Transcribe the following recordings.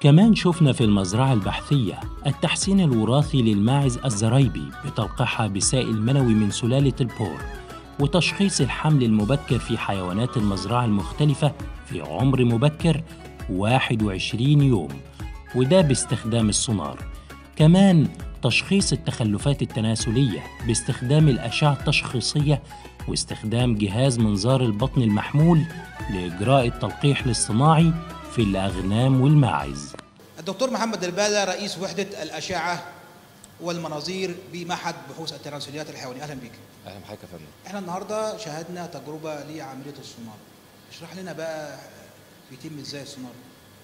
كمان شفنا في المزرعة البحثية التحسين الوراثي للماعز الزرايبي بتلقيحها بسائل منوي من سلالة البور وتشخيص الحمل المبكر في حيوانات المزرعة المختلفة في عمر مبكر 21 يوم وده باستخدام السونار كمان تشخيص التخلفات التناسلية باستخدام الأشعة التشخيصية واستخدام جهاز منظار البطن المحمول لإجراء التلقيح الاصطناعي في الأغنام والماعز الدكتور محمد البالة رئيس وحدة الأشعة والمناظير بمعهد بحوث التناسليات الحيوانية أهلا بك اهلا بحضرتك يا فندم احنا النهاردة شاهدنا تجربة لعملية السونار اشرح لنا بقى بيتم ازاي السونار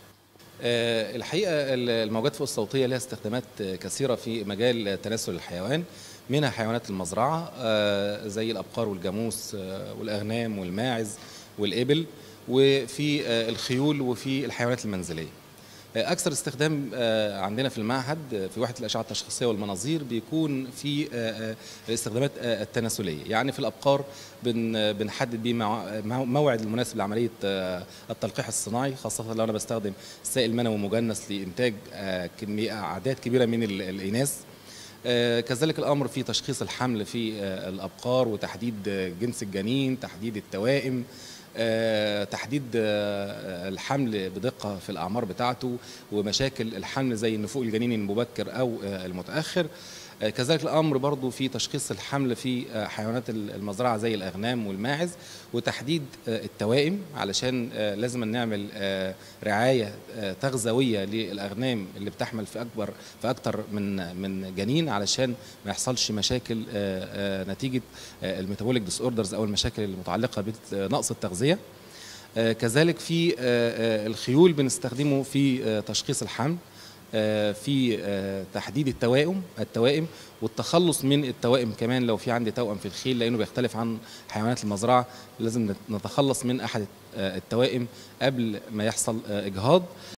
آه، الحقيقه الموجات فوق الصوتيه لها استخدامات كثيره في مجال تناسل الحيوان منها حيوانات المزرعه آه، زي الابقار والجاموس آه، والاغنام والماعز والابل وفي آه، الخيول وفي الحيوانات المنزليه آه، اكثر استخدام آه، عندنا في المعهد آه، في وحده الاشعه التشخيصيه والمناظير بيكون في آه، آه، الاستخدامات آه، التناسليه يعني في الابقار بن آه، بنحدد بيه مع- مع- موعد المناسب لعمليه آه، التلقيح الصناعي خاصه لو انا بستخدم سائل منوي مجنس لانتاج آه، كميه اعداد كبيره من ال- الاناث آه، كذلك الامر في تشخيص الحمل في آه، الابقار وتحديد آه، جنس الجنين تحديد التوائم آه، تحديد آه، الحمل بدقه في الاعمار بتاعته ومشاكل الحمل زي النفوق الجنيني المبكر او آه، المتاخر آه، كذلك الامر برضو في تشخيص الحمل في آه، حيوانات المزرعه زي الاغنام والماعز وتحديد آه، التوائم علشان آه، لازم نعمل آه، رعايه آه، تغذويه للاغنام اللي بتحمل في اكبر في اكتر من من جنين علشان ما يحصلش مشاكل آه، آه، نتيجه آه، الميتابوليك ديس اوردرز او المشاكل المتعلقه بنقص التغذيه آه، كذلك في آه، آه، الخيول بنستخدمه في آه، تشخيص الحمل آه، في آه، تحديد التوائم التوائم والتخلص من التوائم كمان لو في عندي توأم في الخيل لانه بيختلف عن حيوانات المزرعه لازم نتخلص من احد آه، التوائم قبل ما يحصل آه، اجهاض